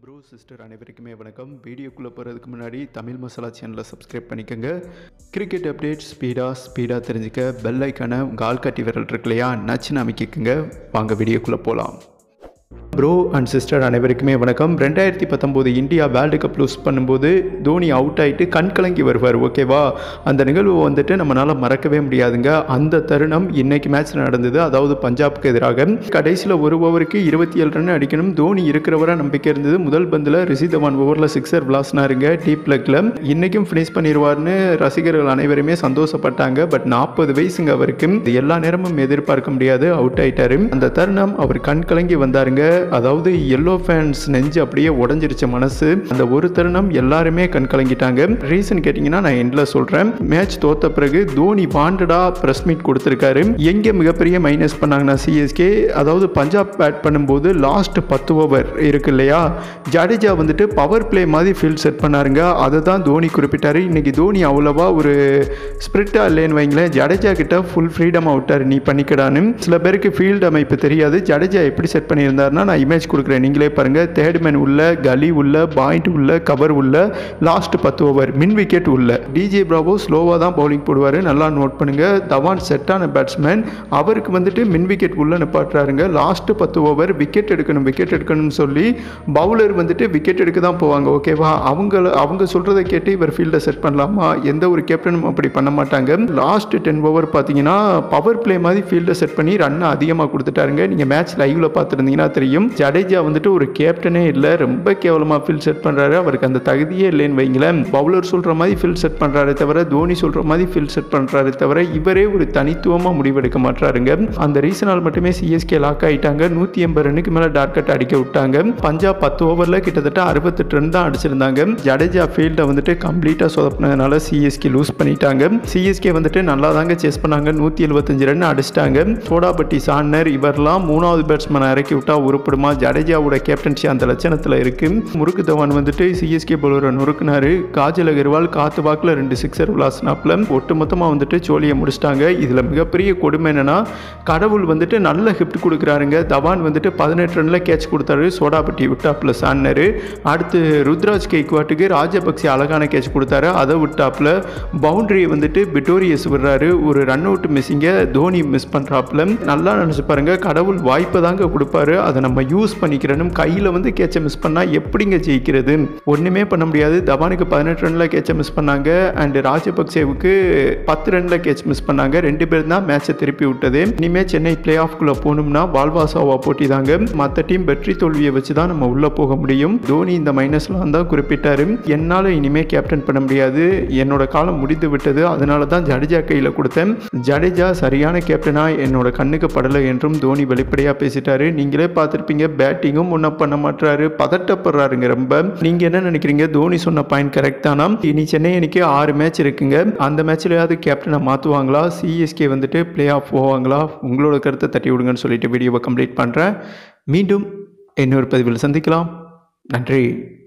bro sister அனைவருக்குமே வணக்கம் வீடியோக்குள்ளே போகிறதுக்கு முன்னாடி தமிழ் மசாலா சேனலை சப்ஸ்கிரைப் பண்ணிக்கோங்க கிரிக்கெட் அப்டேட் ஸ்பீடாக ஸ்பீடாக தெரிஞ்சுக்க பெல் ஐக்கான உங்கள் ஆள்காட்டி விரல் இருக்கு இல்லையா நச்சுன்னு அமைக்கிக்குங்க வாங்க வீடியோக்குள்ளே போகலாம் ப்ரோ அண்ட் சிஸ்டர் அனைவருக்குமே வணக்கம் ரெண்டாயிரத்தி பத்தொம்போது இந்தியா வேர்ல்டு கப் லூஸ் பண்ணும்போது தோனி அவுட் ஆகிட்டு கண் கலங்கி வருவார் ஓகேவா அந்த நிகழ்வு வந்துட்டு நம்மளால் மறக்கவே முடியாதுங்க அந்த தருணம் இன்னைக்கு மேட்ச் நடந்தது அதாவது பஞ்சாப்க்கு எதிராக கடைசியில் ஒரு ஓவருக்கு இருபத்தி ஏழு ரன் அடிக்கணும் தோனி இருக்கிறவரை நம்பிக்கை இருந்தது முதல் பந்தில் ரிஷி தவான் ஓவரில் சிக்ஸர் விளாஸ்னாருங்க டீப் லெக்கில் இன்றைக்கும் ஃபினிஷ் பண்ணிடுவார்னு ரசிகர்கள் அனைவருமே சந்தோஷப்பட்டாங்க பட் நாற்பது வயசுங்க அவருக்கு இது எல்லா நேரமும் எதிர்பார்க்க முடியாது அவுட் ஆயிட்டாரு அந்த தருணம் அவர் கண் கலங்கி வந்தாருங்க அதாவது எல்லோ ஃபேன்ஸ் நெஞ்சு அப்படியே உடஞ்சிருச்சு மனசு அந்த ஒரு தருணம் எல்லாருமே கண் கலங்கிட்டாங்க ரீசன் கேட்டிங்கன்னா நான் எண்டில் சொல்கிறேன் மேட்ச் தோத்த பிறகு தோனி வாண்டடா ப்ரெஸ் மீட் கொடுத்துருக்காரு எங்கே மிகப்பெரிய மைனஸ் பண்ணாங்கன்னா சிஎஸ்கே அதாவது பஞ்சாப் பேட் பண்ணும்போது லாஸ்ட் பத்து ஓவர் இருக்கு இல்லையா ஜடேஜா வந்துட்டு பவர் பிளே மாதிரி ஃபீல்ட் செட் பண்ணாருங்க அதை தான் தோனி குறிப்பிட்டாரு இன்னைக்கு தோனி அவ்வளோவா ஒரு ஸ்பிரிட்டாக இல்லைன்னு வைங்களேன் ஜடேஜா கிட்ட ஃபுல் ஃப்ரீடம் விட்டார் நீ பண்ணிக்கடான்னு சில பேருக்கு ஃபீல்டு அமைப்பு தெரியாது ஜடேஜா எப்படி செட் பண்ணியிருந்தாருன்னா நான் இமேஜ் கொடுக்குறேன் நீங்களே பாருங்கள் தேர்ட் மேன் உள்ள கலி உள்ள பாயிண்ட் உள்ள கவர் உள்ள லாஸ்ட் பத்து ஓவர் மின் விக்கெட் உள்ள டிஜே பிராவோ ஸ்லோவாக தான் பவுலிங் போடுவார் நல்லா நோட் பண்ணுங்கள் தவான் செட்டான பேட்ஸ்மேன் அவருக்கு வந்துட்டு மின் விக்கெட் உள்ள நிப்பாட்டுறாருங்க லாஸ்ட்டு பத்து ஓவர் விக்கெட் எடுக்கணும் விக்கெட் எடுக்கணும்னு சொல்லி பவுலர் வந்துட்டு விக்கெட் எடுக்க தான் போவாங்க ஓகேவா அவங்கள அவங்க சொல்கிறத கேட்டு இவர் ஃபீல்டை செட் பண்ணலாமா எந்த ஒரு கேப்டனும் அப்படி பண்ண மாட்டாங்க லாஸ்ட் டென் ஓவர் பார்த்தீங்கன்னா பவர் பிளே மாதிரி ஃபீல்டை செட் பண்ணி ரன் அதிகமாக கொடுத்துட்டாருங்க நீங்கள் மேட்ச் லைவ்ல பார்த்துருந்தீங்கன்னா தெரியும் ஜடேஜா வந்துட்டு ஒரு கேப்டனே இல்லை ரொம்ப கேவலமாக ஃபீல்ட் செட் பண்ணுறாரு அவருக்கு அந்த தகுதியே இல்லைன்னு வைங்களேன் பவுலர் சொல்கிற மாதிரி ஃபீல்ட் செட் பண்ணுறாரு தவிர தோனி சொல்கிற மாதிரி ஃபீல்ட் செட் பண்ணுறாரு தவிர இவரே ஒரு தனித்துவமாக முடிவெடுக்க மாட்டாருங்க அந்த ரீசனால் மட்டுமே சிஎஸ்கே லாக் ஆகிட்டாங்க நூற்றி எண்பது ரன்னுக்கு மேலே டார்கெட் அடிக்க விட்டாங்க பஞ்சாப் பத்து ஓவரில் கிட்டத்தட்ட அறுபத்தெட்டு ரன் தான் அடிச்சிருந்தாங்க ஜடேஜா ஃபீல்டை வந்துட்டு கம்ப்ளீட்டாக சொதப்பினதுனால சிஎஸ்கே லூஸ் பண்ணிட்டாங்க சிஎஸ்கே வந்துட்டு நல்லா தாங்க சேஸ் பண்ணாங்க நூற்றி எழுபத்தஞ்சு ரன் அடிச்சிட்டாங்க சோடாபட்டி சான்னர் இவரெல்லாம் மூணாவது பேட்ஸ்மேனை இறக்கி விட்டா உருப்படுமா ஜடேஜாவோட கேப்டன்சி அந்த லட்சணத்தில் இருக்கு முறுக்கு தவான் வந்துட்டு சிஎஸ்கே பவுலரை நொறுக்குனாரு காஜல் அகர்வால் காத்து வாக்கில் ரெண்டு சிக்ஸர் விளாசினாப்ல ஒட்டு மொத்தமாக வந்துட்டு சோழியை முடிச்சிட்டாங்க இதில் மிகப்பெரிய கொடுமை என்னன்னா கடவுள் வந்துட்டு நல்ல ஹிஃப்ட் கொடுக்குறாருங்க தவான் வந்துட்டு பதினெட்டு ரனில் கேட்ச் கொடுத்தாரு சோடாபட்டி விட்டாப்ல சான்னர் அடுத்து ருத்ராஜ் கெய்க்வாட்டுக்கு ராஜபக்சே அழகான கேட்ச் கொடுத்தாரு அதை விட்டாப்ல பவுண்டரியை வந்துட்டு பிட்டோரியஸ் விடுறாரு ஒரு ரன் அவுட் மிஸ்ஸிங்க தோனி மிஸ் பண்ணுறாப்புல நல்லா நினச்சி பாருங்க கடவுள் வாய்ப்பை தாங்க கொடுப்பாரு அதை நம்ம யூஸ் பண்ணிக்கிறனும் கையில் வந்து கேட்சை மிஸ் பண்ணால் எப்படிங்க ஜெயிக்கிறது ஒன்றுமே பண்ண முடியாது தவானுக்கு பதினெட்டு ரனில் கேட்சை மிஸ் பண்ணாங்க அண்ட் ராஜபக்சேவுக்கு பத்து ரனில் கேட்ச் மிஸ் பண்ணாங்க ரெண்டு பேர் தான் மேட்சை திருப்பி விட்டது இனிமேல் சென்னை பிளே ஆஃப்குள்ளே போகணும்னா வால்வாசாவா போட்டி தாங்க மற்ற டீம் வெற்றி தோல்வியை வச்சு தான் நம்ம உள்ளே போக முடியும் தோனி இந்த மைனஸ்லாம் தான் குறிப்பிட்டாரு என்னால் இனிமேல் கேப்டன் பண்ண முடியாது என்னோட காலம் முடிந்து விட்டது அதனால தான் ஜடேஜா கையில் கொடுத்தேன் ஜடேஜா சரியான கேப்டனா என்னோட கண்ணுக்கு படலை என்றும் தோனி வெளிப்படையாக பேசிட்டாரு நீங்களே பார்த்துருப்பீங்க பேட்டிங்கும் ஒன்றும் பண்ண மாட்டாரு பதட்டப்படுறாருங்க ரொம்ப நீங்கள் என்ன நினைக்கிறீங்க தோனி சொன்ன பாயிண்ட் கரெக்ட் தானா இனி சென்னை அன்னைக்கு ஆறு மேட்ச் இருக்குங்க அந்த மேட்ச்லயாவது கேப்டனை மாற்றுவாங்களா சிஎஸ்கே வந்துட்டு பிளே ஆஃப் போவாங்களா உங்களோட கருத்தை தட்டி விடுங்கன்னு சொல்லிட்டு வீடியோவை கம்ப்ளீட் பண்ணுறேன் மீண்டும் இன்னொரு பதிவில் சந்திக்கலாம் நன்றி